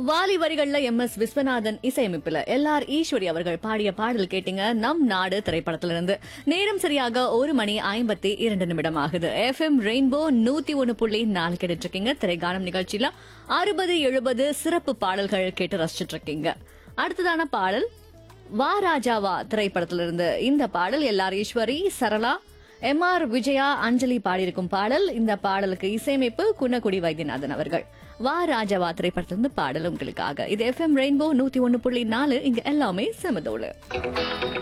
வாலி வரிகள்ல M S Viswanathan இசையமைப்புல L R Eswari அவர்கள் பாடிய பாடல் கேட்டீங்க நம் நாடு திரைப்படத்திலிருந்து நேரம் சரியாக ஒரு மணி ஐம்பத்தி இரண்டு நிமிடம் ஆகுது எஃப் எம் ரெயின்போ நூத்தி ஒன்னு புள்ளி நாலு கேட்டுட்டு இருக்கீங்க திரைகானம் நிகழ்ச்சியில அறுபது எழுபது சிறப்பு பாடல்கள் கேட்டு ரசிச்சிட்டு இருக்கீங்க அடுத்ததான பாடல் வா ராஜாவா திரைப்படத்திலிருந்து இந்த பாடல் L R Eswari Sarala M R Vijaya Anjali பாடியிருக்கும் பாடல் இந்த பாடலுக்கு இசையமைப்பு குன்னக்குடி வைத்தியநாதன் அவர்கள் வா ராஜாவா திரைப்படத்திலிருந்து பாடல் உங்களுக்காக இது எஃப்எம் ரெயின்போ நூத்தி ஒன்னு புள்ளி நாலு இங்க எல்லாமே செமதோடு